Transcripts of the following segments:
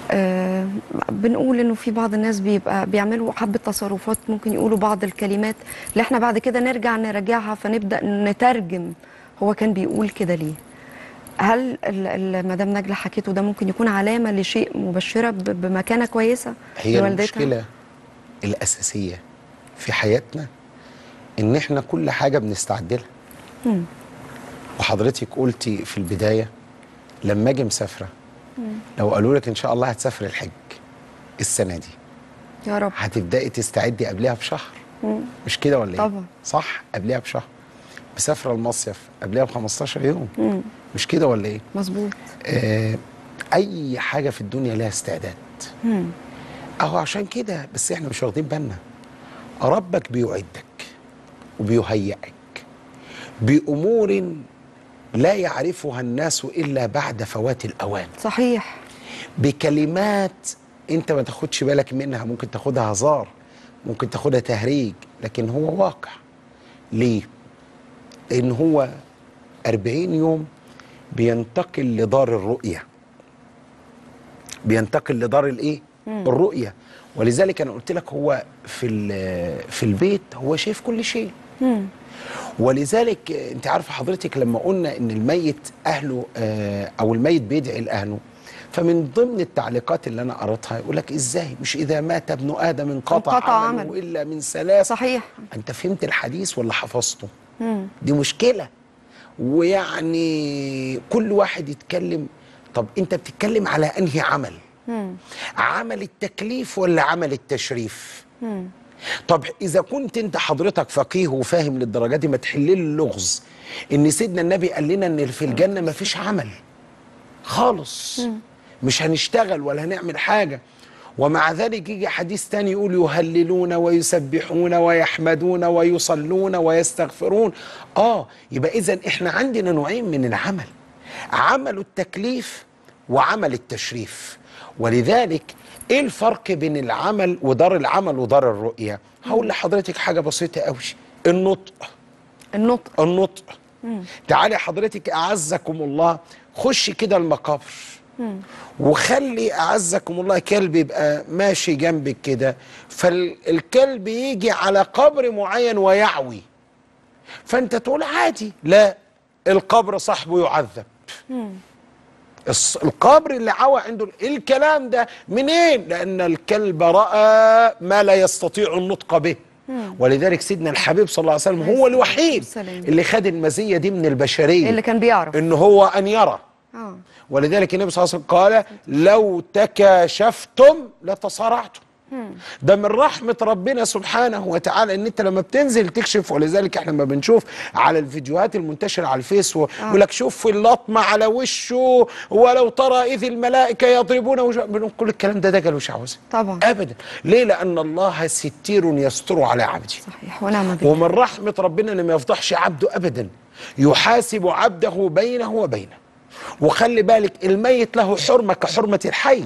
آه بنقول انه في بعض الناس بيبقى بيعملوا حبه تصرفات ممكن يقولوا بعض الكلمات اللي احنا بعد كده نرجع نراجعها فنبدا نترجم هو كان بيقول كده ليه هل ال- ال- مدام نجله حكيته ده ممكن يكون علامه لشيء مبشره ب- بمكانه كويسه هي لوالدتها؟ المشكلة الأساسية في حياتنا إن إحنا كل حاجة بنستعد لها مم. وحضرتك قلتي في البداية لما أجي مسافرة لو قالوا لك إن شاء الله هتسافر الحج السنة دي يا رب هتبدأي تستعدي قبلها بشهر مم. مش كده ولا إيه؟ طبعا. صح قبلها بشهر مسافرة المصيف قبلها ب 15 يوم مم. مش كده ولا إيه؟ مظبوط آه أي حاجة في الدنيا لها استعداد مم. اهو عشان كده بس احنا مش واخدين بالنا ربك بيعدك وبيهيئك بامور لا يعرفها الناس الا بعد فوات الاوان صحيح بكلمات انت ما تاخدش بالك منها ممكن تاخدها هزار ممكن تاخدها تهريج لكن هو واقع ليه لان هو أربعين يوم بينتقل لدار الرؤية بينتقل لدار الايه الرؤية ولذلك انا قلت لك هو في ال- في البيت هو شايف كل شيء مم. ولذلك انت عارفه حضرتك لما قلنا ان الميت اهله آه، او الميت بيدعي لاهله فمن ضمن التعليقات اللي انا قرأتها يقول لك ازاي مش اذا مات ابن ادم انقطع, انقطع عمله, عمله. الا من ثلاث صحيح انت فهمت الحديث ولا حفظته مم. دي مشكله ويعني كل واحد يتكلم طب انت بتتكلم على انهي عمل مم. عمل التكليف ولا عمل التشريف مم. طب اذا كنت انت حضرتك فقيه وفاهم للدرجه دي ما تحل لي اللغز ان سيدنا النبي قال لنا ان في الجنه ما فيش عمل خالص مش هنشتغل ولا هنعمل حاجه ومع ذلك يجي حديث تاني يقول يهللون ويسبحون ويحمدون ويصلون ويستغفرون اه يبقى اذا احنا عندنا نوعين من العمل عمل التكليف وعمل التشريف ولذلك ايه الفرق بين العمل ودار العمل ودار الرؤيه هقول لحضرتك حاجه بسيطه قوي النطق النطق النطق تعالي حضرتك اعزكم الله خش كده المقابر وخلي اعزكم الله كلب يبقى ماشي جنبك كده فالكلب يجي على قبر معين ويعوي فانت تقول عادي لا القبر صاحبه يعذب الص- القبر اللي عوى عنده الكلام ده منين لان الكلب راى ما لا يستطيع النطق به ولذلك سيدنا الحبيب صلى الله عليه وسلم هو الوحيد السلام. اللي خد المزيه دي من البشريه اللي كان بيعرف ان هو ان يرى اه ولذلك النبي صلى الله عليه وسلم قال لو تكاشفتم لتصارعتم ده من رحمة ربنا سبحانه وتعالى ان انت لما بتنزل تكشف ولذلك احنا لما بنشوف على الفيديوهات المنتشرة على الفيس ويقول لك شوف اللطمة على وشه ولو ترى اذ الملائكة يضربون وجه بنقول كل الكلام ده دجل وشعوذة طبعا ابدا ليه لان الله ستير يستر على عبده صحيح ونعم بالله ومن رحمة ربنا ان ما يفضحش عبده ابدا يحاسب عبده بينه وبينه وخلي بالك الميت له حرمة كحرمة الحي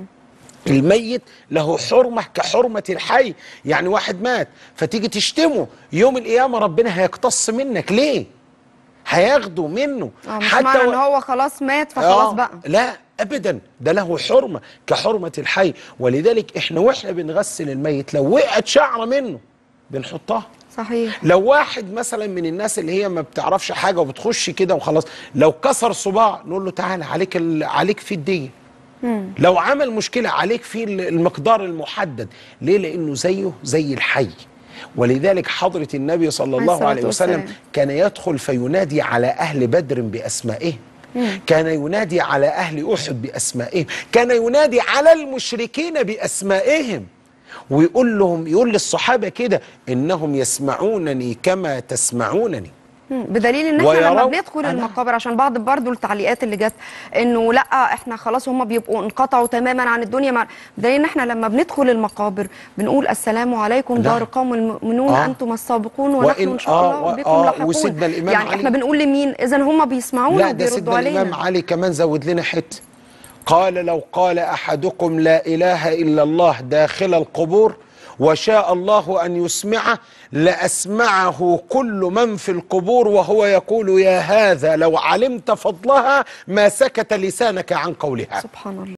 الميت له حرمة كحرمة الحي يعني واحد مات فتيجي تشتمه يوم القيامة ربنا هيقتص منك ليه هياخده منه اه مش معنى ان هو خلاص مات فخلاص آه، بقى لا ابدا ده له حرمه كحرمه الحي ولذلك احنا واحنا بنغسل الميت لو وقعت شعره منه بنحطها صحيح لو واحد مثلا من الناس اللي هي ما بتعرفش حاجه وبتخش كده وخلاص لو كسر صباع نقول له تعالى عليك ال... عليك في الديه لو عمل مشكله عليك في ال- المقدار المحدد ليه لانه زيه زي الحي ولذلك حضرة النبي صلى الله الصلاة عليه وسلم والسلام. كان يدخل فينادي على أهل بدر بأسمائهم كان ينادي على أهل أحد بأسمائهم كان ينادي على المشركين بأسمائهم ويقول لهم يقول للصحابة كده إنهم يسمعونني كما تسمعونني مم. بدليل ان احنا لما ويروا- بندخل أنا- المقابر عشان بعض برضو التعليقات اللي جت انه لا احنا خلاص هم بيبقوا انقطعوا تماما عن الدنيا مع بدليل ان احنا لما بندخل المقابر بنقول السلام عليكم نعم. دار قوم المؤمنون آه. انتم السابقون ونحن وإن- ان شاء آه، الله و- بكم آه، لاحقون وسيدنا الإمام يعني علي- احنا بنقول لمين اذا هم بيسمعونا لا ده وبيردوا سيدنا الإمام علينا علي كمان زود لنا حتة قال لو قال أحدكم لا إله إلا الله داخل القبور وشاء الله أن يسمعه لأسمعه كل من في القبور وهو يقول يا هذا لو علمت فضلها ما سكت لسانك عن قولها سبحان الله